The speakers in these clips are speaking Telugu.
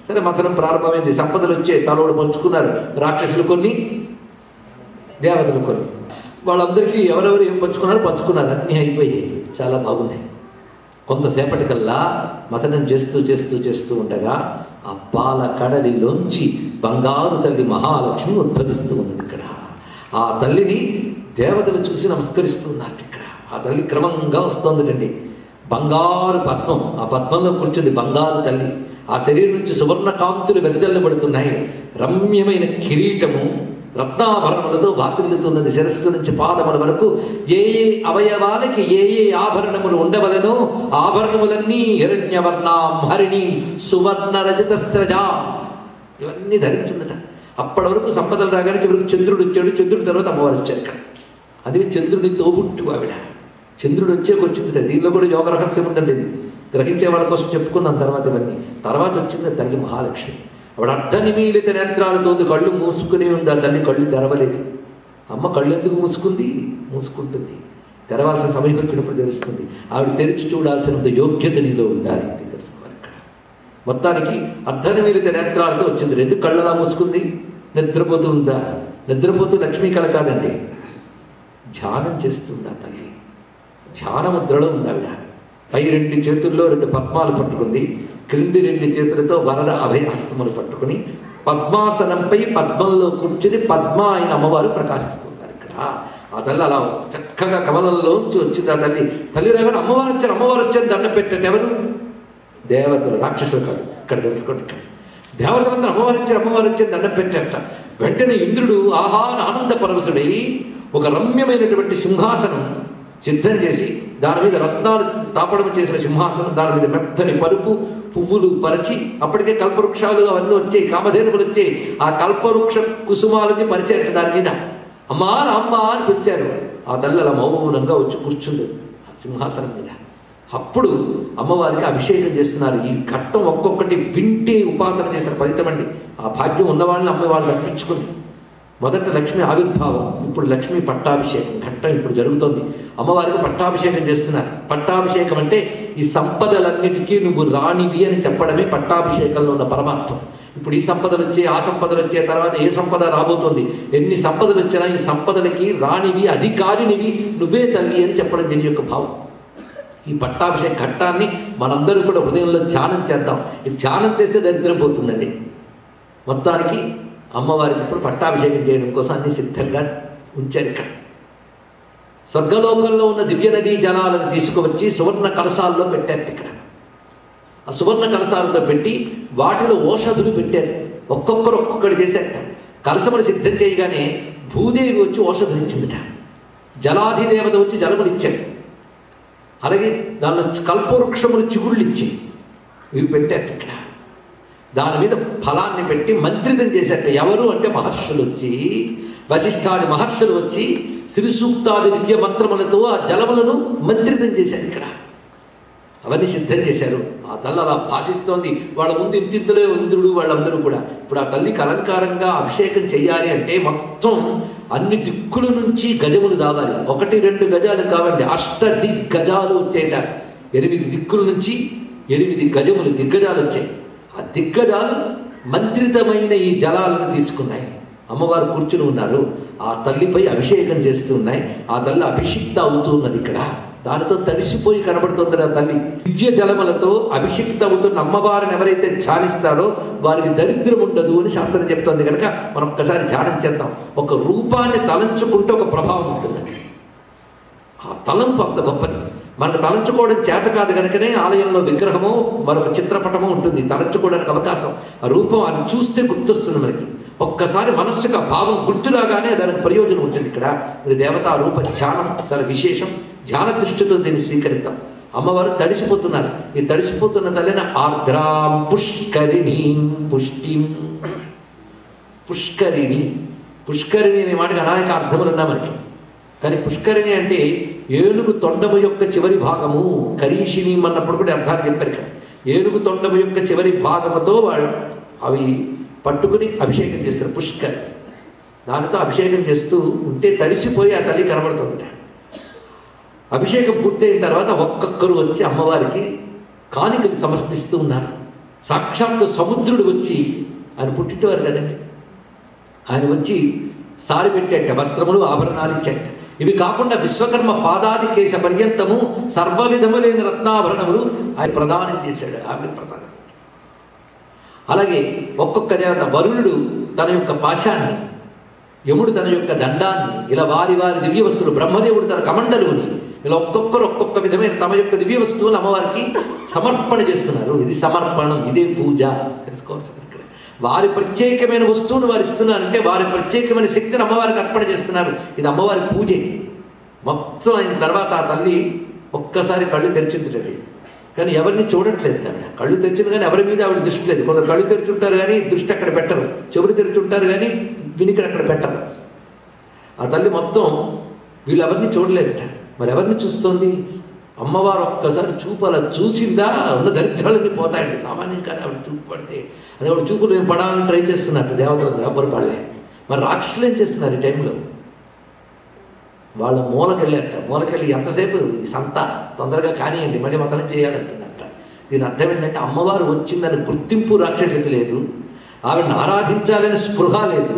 సరే మథనం ప్రారంభమైంది సంపదలు వచ్చే తలోడు పంచుకున్నారు రాక్షసులు కొన్ని దేవతలు కొన్ని వాళ్ళందరికీ ఎవరెవరు ఏం పంచుకున్నారో పంచుకున్నారు అన్నీ అయిపోయాయి చాలా బాగున్నాయి కొంతసేపటికల్లా మథనం చేస్తూ చేస్తూ చేస్తూ ఉండగా ఆ పాల కడలిలోంచి బంగారు తల్లి మహాలక్ష్మి ఉద్భవిస్తూ ఉన్నది ఇక్కడ ఆ తల్లిని దేవతలు చూసి నమస్కరిస్తున్నారు ఇక్కడ ఆ తల్లి క్రమంగా వస్తోందండి బంగారు పద్మం ఆ పద్మంలో కూర్చుంది బంగారు తల్లి ఆ శరీరం నుంచి సువర్ణ కాంతులు వెదజల్లబడుతున్నాయి రమ్యమైన కిరీటము రత్నాభరణములతో భాసిల్లుతున్నది శిరస్సు నుంచి పాదముల వరకు ఏ ఏ అవయవాలకి ఏ ఏ ఆభరణములు ఉండవలనో ఆభరణములన్నీ హిరణ్యవర్ణాం హరిణి సువర్ణ రజత స్రజ ఇవన్నీ ధరించిందట అప్పటి వరకు సంపదలు రాగానే చివరికి చంద్రుడు వచ్చాడు చంద్రుడి తర్వాత అమ్మవారు వచ్చారు ఇక్కడ అందుకే చంద్రుడి తోబుట్టు ఆవిడ చంద్రుడు వచ్చేకి వచ్చిందిట దీనిలో కూడా యోగ రహస్యం ఉందండి ఇది గ్రహించే వాళ్ళ కోసం చెప్పుకుందాం తర్వాత ఇవన్నీ తర్వాత వచ్చింది తల్లి మహాలక్ష్మి ఆవిడ అర్ధ నిమీలిత నేత్రాలతో ఉంది కళ్ళు మూసుకునే ఉంది ఆ తల్లి కళ్ళు తెరవలేదు అమ్మ కళ్ళు ఎందుకు మూసుకుంది మూసుకుంటుంది తెరవాల్సిన సమయం వచ్చినప్పుడు తెలుస్తుంది ఆవిడ తెరిచి చూడాల్సినంత యోగ్యత నీలో ఉండాలి ఇది తెలుసుకోవాలి ఇక్కడ మొత్తానికి అర్ధనిమీలిత నేత్రాలతో వచ్చింది ఎందుకు కళ్ళలా మూసుకుంది నిద్రపోతూ ఉందా నిద్రపోతూ లక్ష్మీ కళ కాదండి ధ్యానం చేస్తుంది ఆ తల్లి ధ్యానముద్రలో ఉంది ఆవిడ పై రెండు చేతుల్లో రెండు పద్మాలు పట్టుకుంది క్రింది రెండు చేతులతో వరద అభయహస్తములు పట్టుకుని పద్మాసనంపై పద్మంలో కూర్చుని పద్మ అయిన అమ్మవారు ప్రకాశిస్తున్నారు ఇక్కడ ఆ తల్లి అలా చక్కగా కమలంలోంచి వచ్చింది ఆ తల్లి తల్లి రాగానే అమ్మవారు వచ్చారు అమ్మవారు వచ్చారు దండం పెట్టండి ఎవరు దేవతలు రాక్షసులు కాదు ఇక్కడ తెలుసుకోండి ఇక్కడ దేవతలందరూ అమ్మవారు వచ్చారు అమ్మవారు వచ్చారు దండం పెట్టారట వెంటనే ఇంద్రుడు ఆహా అని ఆనంద పరవశుడై ఒక రమ్యమైనటువంటి సింహాసనం సిద్ధం చేసి దాని మీద రత్నాలు తాపడం చేసిన సింహాసనం దాని మీద మెత్తని పరుపు పువ్వులు పరిచి అప్పటికే కల్పవృక్షాలు అవన్నీ వచ్చాయి కామధేనువులు వచ్చాయి ఆ కల్పవృక్ష కుసుమాలని పరిచారట దాని మీద అమ్మా రామ్మ అని పిలిచారు ఆ తల్లి అలా మౌనంగా వచ్చి కూర్చుంది ఆ సింహాసనం మీద అప్పుడు అమ్మవారికి అభిషేకం చేస్తున్నారు ఈ ఘట్టం ఒక్కొక్కటి వింటే ఉపాసన చేసిన ఫలితం అండి ఆ భాగ్యం ఉన్నవాళ్ళని అమ్మవాళ్ళు రప్పించుకుంది మొదట లక్ష్మి ఆవిర్భావం ఇప్పుడు లక్ష్మి పట్టాభిషేకం ఘట్టం ఇప్పుడు జరుగుతోంది అమ్మవారికి పట్టాభిషేకం చేస్తున్నారు పట్టాభిషేకం అంటే ఈ సంపదలన్నిటికీ నువ్వు రాణివి అని చెప్పడమే పట్టాభిషేకంలో ఉన్న పరమార్థం ఇప్పుడు ఈ సంపదలు వచ్చే ఆ సంపదలు వచ్చే తర్వాత ఏ సంపద రాబోతోంది ఎన్ని సంపదలు వచ్చినా ఈ సంపదలకి రాణివి అధికారినివి నువ్వే తల్లి అని చెప్పడం దీని యొక్క భావం ఈ పట్టాభిషేక ఘట్టాన్ని మనందరూ కూడా హృదయంలో ధ్యానం చేద్దాం ఈ ధ్యానం చేస్తే దరిద్రం పోతుందండి మొత్తానికి అమ్మవారికి ఇప్పుడు పట్టాభిషేకం చేయడం కోసం అన్ని సిద్ధంగా ఉంచారు ఇక్కడ స్వర్గలోకంలో ఉన్న దివ్య నదీ జలాలను తీసుకువచ్చి సువర్ణ కలశాల్లో పెట్టారు ఇక్కడ ఆ సువర్ణ కలశాలతో పెట్టి వాటిలో ఓషధులు పెట్టారు ఒక్కొక్కరు ఒక్కొక్కటి చేశారట కలశములు సిద్ధం చేయగానే భూదేవి వచ్చి ఓషధులు ఇచ్చిందిట జలాధిదేవత వచ్చి జలములు ఇచ్చారు అలాగే దానిలో కల్పవృక్షములు చిగుళ్ళు ఇచ్చి ఇవి పెట్టారు ఇక్కడ దాని మీద ఫలాన్ని పెట్టి మంత్రితం చేశారట ఎవరు అంటే మహర్షులు వచ్చి వశిష్ఠాది మహర్షులు వచ్చి శ్రీ సూక్తాది దివ్య మంత్రములతో ఆ జలములను మంత్రితం చేశారు ఇక్కడ అవన్నీ సిద్ధం చేశారు ఆ తల్లి అలా భాషిస్తోంది వాళ్ళ ముందు ఇంతింతలో ఇంద్రుడు వాళ్ళందరూ కూడా ఇప్పుడు ఆ తల్లికి అలంకారంగా అభిషేకం చేయాలి అంటే మొత్తం అన్ని దిక్కుల నుంచి గజములు రావాలి ఒకటి రెండు గజాలు కావండి అష్ట దిగ్గజాలు వచ్చేట ఎనిమిది దిక్కుల నుంచి ఎనిమిది గజములు దిగ్గజాలు వచ్చాయి ఆ దిగ్గజాలు మంత్రితమైన ఈ జలాలను తీసుకున్నాయి అమ్మవారు కూర్చుని ఉన్నారు ఆ తల్లిపై అభిషేకం చేస్తున్నాయి ఆ తల్లి అభిషిక్త అవుతున్నది ఇక్కడ దానితో తడిసిపోయి కనబడుతుంది ఆ తల్లి దివ్య జలములతో అభిషిక్త అవుతున్న అమ్మవారిని ఎవరైతే ధ్యానిస్తారో వారికి దరిద్రం ఉండదు అని శాస్త్రం చెప్తోంది కనుక మనం ఒక్కసారి ధ్యానం చేద్దాం ఒక రూపాన్ని తలంచుకుంటే ఒక ప్రభావం ఉంటుందండి ఆ తలంపు అంత గొప్పది మనకు తలంచుకోవడం చేత కాదు కనుకనే ఆలయంలో విగ్రహము మరొక చిత్రపటము ఉంటుంది తలంచుకోవడానికి అవకాశం ఆ రూపం అది చూస్తే గుర్తొస్తుంది మనకి ఒక్కసారి మనస్సుకు ఆ భావం గుర్తురాగానే దానికి ప్రయోజనం ఉంటుంది ఇక్కడ ఇది దేవతా రూప ధ్యానం చాలా విశేషం ధ్యాన దృష్టితో దీన్ని స్వీకరిద్దాం అమ్మవారు తడిసిపోతున్నారు ఈ తడిసిపోతున్న తల్లిని ఆర్ద్రాం పుష్కరిణీం పుష్టిం పుష్కరిణి పుష్కరిణి అనే మాటకి అనేక అర్థములు ఉన్నా మనకి కానీ పుష్కరిణి అంటే ఏనుగు తొండము యొక్క చివరి భాగము కరీషిని అన్నప్పుడు కూడా అర్థాలు చెప్పారు ఇక్కడ ఏనుగు తొండము యొక్క చివరి భాగముతో వాళ్ళు అవి పట్టుకుని అభిషేకం చేస్తారు పుష్కర్ దానితో అభిషేకం చేస్తూ ఉంటే తడిసిపోయి ఆ తల్లి కనబడుతుంది అభిషేకం పూర్తయిన తర్వాత ఒక్కొక్కరు వచ్చి అమ్మవారికి కానుకలు సమర్పిస్తూ ఉన్నారు సాక్షాత్తు సముద్రుడు వచ్చి ఆయన పుట్టింటేవారు కదండి ఆయన వచ్చి సారి పెట్టేట వస్త్రములు ఆభరణాలు ఇచ్చేట ఇవి కాకుండా విశ్వకర్మ పాదాది కేశ పర్యంతము సర్వ విధములైన రత్నాభరణములు ఆయన ప్రదానం చేశాడు ఆవిడ ప్రసాదం అలాగే ఒక్కొక్క దేవత వరుణుడు తన యొక్క పాశాన్ని యముడు తన యొక్క దండాన్ని ఇలా వారి వారి దివ్య వస్తువులు బ్రహ్మదేవుడు తన కమండలుని ఇలా ఒక్కొక్కరు ఒక్కొక్క విధమైన తమ యొక్క దివ్య వస్తువులు అమ్మవారికి సమర్పణ చేస్తున్నారు ఇది సమర్పణం ఇదే పూజ తెలుసుకోవాల్సింది ఇక్కడ వారి ప్రత్యేకమైన వస్తువును వారు ఇస్తున్నారంటే వారి ప్రత్యేకమైన శక్తిని అమ్మవారికి అర్పణ చేస్తున్నారు ఇది అమ్మవారి పూజే మొత్తం అయిన తర్వాత ఆ తల్లి ఒక్కసారి కళ్ళు తెరిచిందిటండి కానీ ఎవరిని చూడట్లేదు ఆవిడ కళ్ళు తెరిచింది కానీ ఎవరి మీద ఆవిడ దృష్టి లేదు కొందరు కళ్ళు తెరిచుంటారు కానీ దృష్టి అక్కడ పెట్టరు చెవులు తెరిచుంటారు కానీ వినికిడి అక్కడ పెట్టరు ఆ తల్లి మొత్తం వీళ్ళెవరిని చూడలేదట మరి ఎవరిని చూస్తోంది అమ్మవారు ఒక్కసారి చూపు అలా చూసిందా ఉన్న దరిద్రాలన్నీ పోతాయండి సామాన్యం కాదు ఆవిడ చూపు పడితే అదే ఆవిడ చూపులు నేను పడాలని ట్రై చేస్తున్నారు దేవతలు ఎవరు పడలే మరి రాక్షసులు ఏం చేస్తున్నారు ఈ టైంలో వాళ్ళు మూలకెళ్ళారట మూలకెళ్ళి ఎంతసేపు ఈ సంత తొందరగా కానివ్వండి మళ్ళీ మతనం చేయాలంటున్నట్ట దీని అర్థం ఏంటంటే అమ్మవారు వచ్చిందని గుర్తింపు రాక్షసుడికి లేదు ఆవిడని ఆరాధించాలని స్పృహ లేదు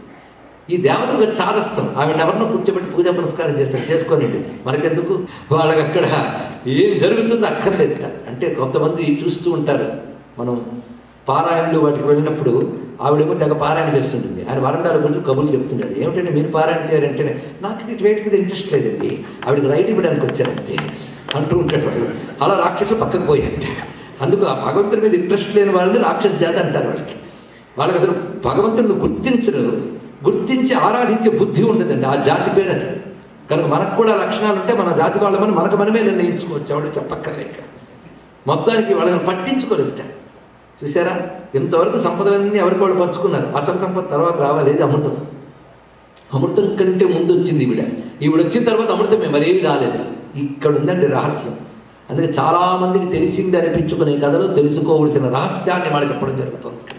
ఈ దేవతలకు చాదస్తం ఆవిడ ఎవరినో కూర్చోబెట్టి పూజా పురస్కారం చేస్తారు చేసుకోనండి మనకెందుకు వాళ్ళకి అక్కడ ఏం జరుగుతుందో అక్కర్లేదుట అంటే కొంతమంది చూస్తూ ఉంటారు మనం పారాయణలు వాటికి వెళ్ళినప్పుడు ఆవిడేమో తెగ పారాయణ చేస్తుంటుంది ఆయన వరండాల గురించి కబుర్లు చెప్తున్నాడు ఏమిటంటే మీరు పారాయణ చేయాలంటే నాకు ఇటు వేటి మీద ఇంట్రెస్ట్ లేదండి ఆవిడకి రైట్ ఇవ్వడానికి వచ్చారంతే అంటూ ఉంటాడు వాడు అలా రాక్షసులు పక్కకు పోయారంట అందుకు ఆ భగవంతుడి మీద ఇంట్రెస్ట్ లేని వాళ్ళని రాక్షస జాత అంటారు వాళ్ళకి వాళ్ళకి అసలు భగవంతుడిని గుర్తించరు గుర్తించి ఆరాధించే బుద్ధి ఉండదండి ఆ జాతి పేరు అది కనుక మనకు కూడా లక్షణాలు ఉంటే మన జాతి వాళ్ళమని మనకు మనమే నిర్ణయించుకోవచ్చు ఆవిడ చెప్పక్కర్లేక మొత్తానికి వాళ్ళని పట్టించుకోలేదుట చూసారా ఇంతవరకు సంపదలన్నీ ఎవరికి వాళ్ళు పంచుకున్నారు అసలు సంపద తర్వాత రావాలి ఇది అమృతం అమృతం కంటే ముందు వచ్చింది ఈవిడ ఈవిడ వచ్చిన తర్వాత అమృతమే మరేమి రాలేదు ఇక్కడ ఉందండి రహస్యం అందుకే చాలా మందికి తెలిసింది అనిపించుకునే కథలో తెలుసుకోవలసిన రహస్యాన్ని వాళ్ళకి చెప్పడం జరుగుతుంది ఇక్కడ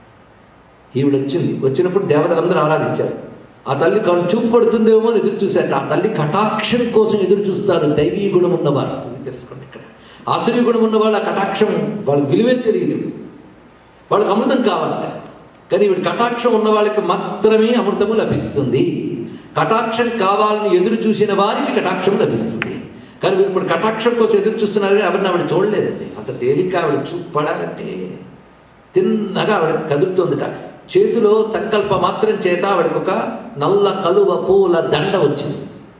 ఈవిడ వచ్చింది వచ్చినప్పుడు దేవతలందరూ ఆరాధించారు ఆ తల్లి కను చూపు పడుతుందేమో అని ఎదురు చూశారట ఆ తల్లి కటాక్షం కోసం ఎదురు చూస్తారు దైవీ గుణం ఉన్నవారు ఇది తెలుసుకోండి ఇక్కడ ఆసురీ గుణం ఉన్న వాళ్ళ కటాక్షం వాళ్ళకి విలువే తెలియదు వాళ్ళకి అమృతం కావాలట కానీ వీడి కటాక్షం ఉన్న వాళ్ళకి మాత్రమే అమృతము లభిస్తుంది కటాక్షం కావాలని ఎదురు చూసిన వారికి కటాక్షం లభిస్తుంది కానీ వీడు ఇప్పుడు కటాక్షం కోసం ఎదురు చూస్తున్నారు కానీ ఎవరిని ఆవిడ చూడలేదండి అంత తేలిక ఆవిడ చూపు పడాలంటే తిన్నగా ఆవిడ కదులుతుందిట చేతిలో సంకల్ప మాత్రం చేత ఆవిడకు ఒక నల్ల కలువ పూల దండ వచ్చింది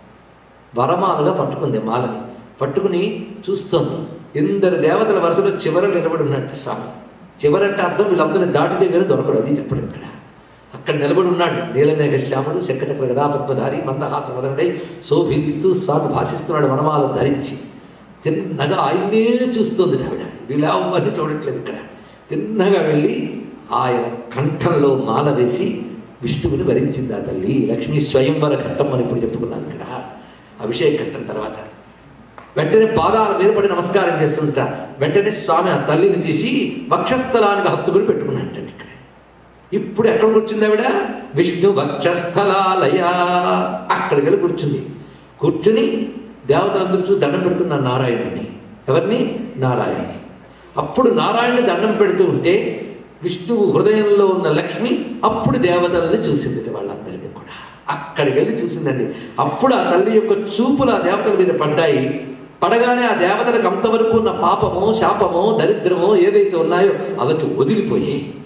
వరమాలుగా పట్టుకుంది మాలని పట్టుకుని చూస్తోంది ఇందరు దేవతల వరుసలో చివర నిలబడి ఉన్నట్టు స్వామి చివరంటే అర్థం వీళ్ళందరినీ దాటి దగ్గర దొరకడు అది చెప్పడం ఇక్కడ అక్కడ నిలబడి ఉన్నాడు నీలమేఘ శ్యాముడు శంఖచక్ర గదా పద్మధారి మందహాస మదనుడై శోభిల్లుతూ స్వామి భాషిస్తున్నాడు వనమాల ధరించి తిన్నగా ఆయన్నే చూస్తుంది ఆవిడ వీళ్ళు ఎవరిని చూడట్లేదు ఇక్కడ తిన్నగా వెళ్ళి ఆయన కంఠంలో మాల వేసి విష్ణువుని వరించింది ఆ తల్లి లక్ష్మీ స్వయంవర ఘట్టం అని ఇప్పుడు చెప్పుకున్నాను ఇక్కడ అభిషేక ఘట్టం తర్వాత వెంటనే పాదాల మీద పడి నమస్కారం చేస్తుందట వెంటనే స్వామి ఆ తల్లిని తీసి వక్షస్థలానికి హత్తుకుని పెట్టుకున్నట్టండి ఇక్కడ ఇప్పుడు ఎక్కడ కూర్చుంది ఆవిడ విష్ణు వక్షస్థలాలయ అక్కడికి వెళ్ళి కూర్చుంది కూర్చుని దేవతలందరూ చూసి దండం పెడుతున్నారు నారాయణుని ఎవరిని నారాయణుని అప్పుడు నారాయణుని దండం పెడుతూ ఉంటే విష్ణువు హృదయంలో ఉన్న లక్ష్మి అప్పుడు దేవతలని చూసింది వాళ్ళందరినీ కూడా అక్కడికి వెళ్ళి చూసిందండి అప్పుడు ఆ తల్లి యొక్క చూపులు ఆ దేవతల మీద పడ్డాయి పడగానే ఆ దేవతలకు అంతవరకు ఉన్న పాపమో శాపమో దరిద్రమో ఏదైతే ఉన్నాయో అవన్నీ వదిలిపోయి